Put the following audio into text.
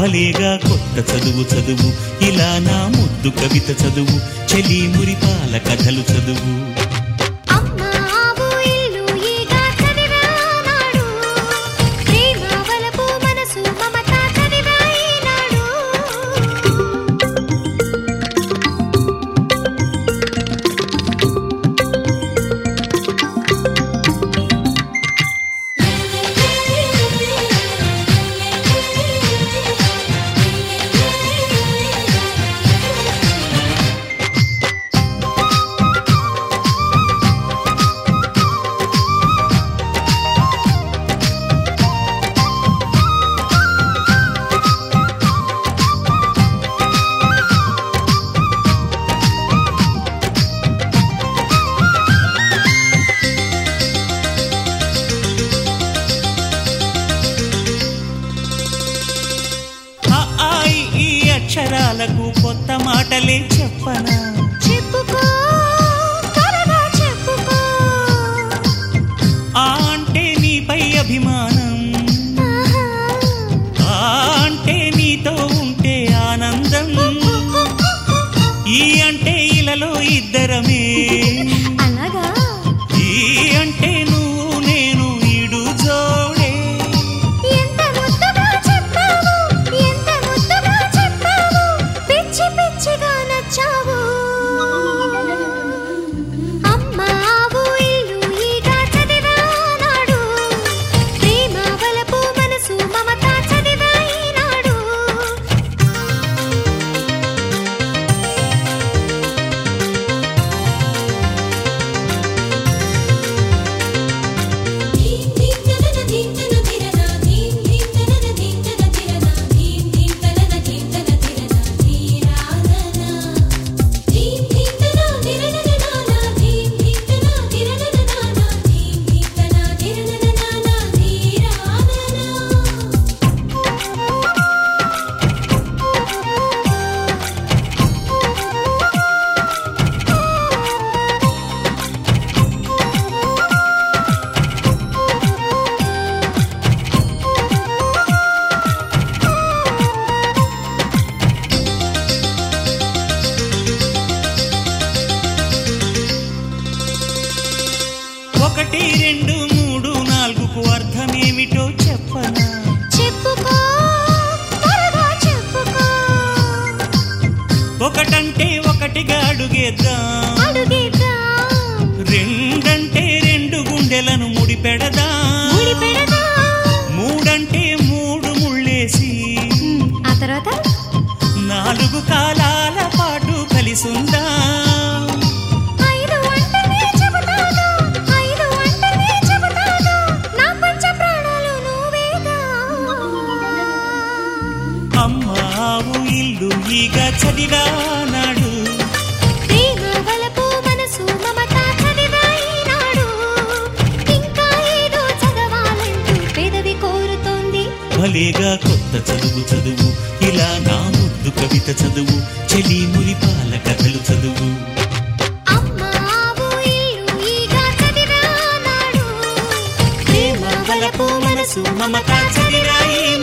భలేగా కొత్త చదువు చదువు ఇలా నా ముద్దు కవిత చదువు చెలి మురిపాల కథలు చదువు అమ్మ ఆవు ఇల్లు ఈగ చదివానాడు ప్రేమ వలపు మనసు మమత చదివాయినాడు ఆ ఆ, ఈ, ఈ అక్షరాలకు కొత్త మాటలే చెప్పనా చెప్పుకో త్వరగా చెప్పుకో ఆ అంటే నీపై అభిమానం ఆహా. ఆ అంటే నీతో ఉంటే ఆనందం ఈ అంటే ఇలలో ఇద్దరమే అలాగా ఈ అంటే నువ్వు నేను ఈడు జోడే ఎంత ముద్దుగా చెప్పావు ఎంత ముద్దుగా చెప్పావు పిచ్చి పిచ్చిగా నచ్చావు అమ్మ ఆవు ఇల్లు ఈగ చదివానాడు ప్రేమ వలపు మనసు మమత చదివాయినాడు ధీం ధీం తనన ధీం తన ధిరన ధీం ధీం తనన ధీం తన ధిరన ధీం ధీం తనన ధీం తన ధిరన ధీరానన ధీం ధీం తన ధిరనననాన ధీం ధీం తన ధిరనననాన ధీం ధీం తన ధిరనననాన ధీరానన ఒకటి రెండు మూడు నాలుగుకు అర్థమేమిటో చెప్పనా చెప్పుకో త్వరగా చెప్పుకో ఒకటంటే ఒకటిగా అడుగేద్దాం అడుగేద్దాం రెండంటే రెండు గుండెలను ముడిపెడదా ముడిపెడదాం మూడంటే మూడు ముళ్ళేసి ఆ తర్వాత నాలుగు కాలాల పాటు కలిసుందా ఐదు అంటేనే చెబుతాను ఐదు అంటేనే చెబుతాను నా పంచ ప్రాణాలు నువ్వేగా అమ్మావు ఇల్లు ఈగ చదివానాడు ప్రేమ వలపు మనసు మమత చదివాయినాడు ఇంకా ఏదో చదవాలంటూ పెదవి కోరుతోంది భలేగా కొత్త చదువు చదువు ఇలా నా ముద్దు కవిత చదువు చెలి మురిపాల కథలు చదువు అమ్మ ఆవు ఇల్లు ఈగ చదివానాడు ప్రేమ వలపు మనసు మమత చదివాయి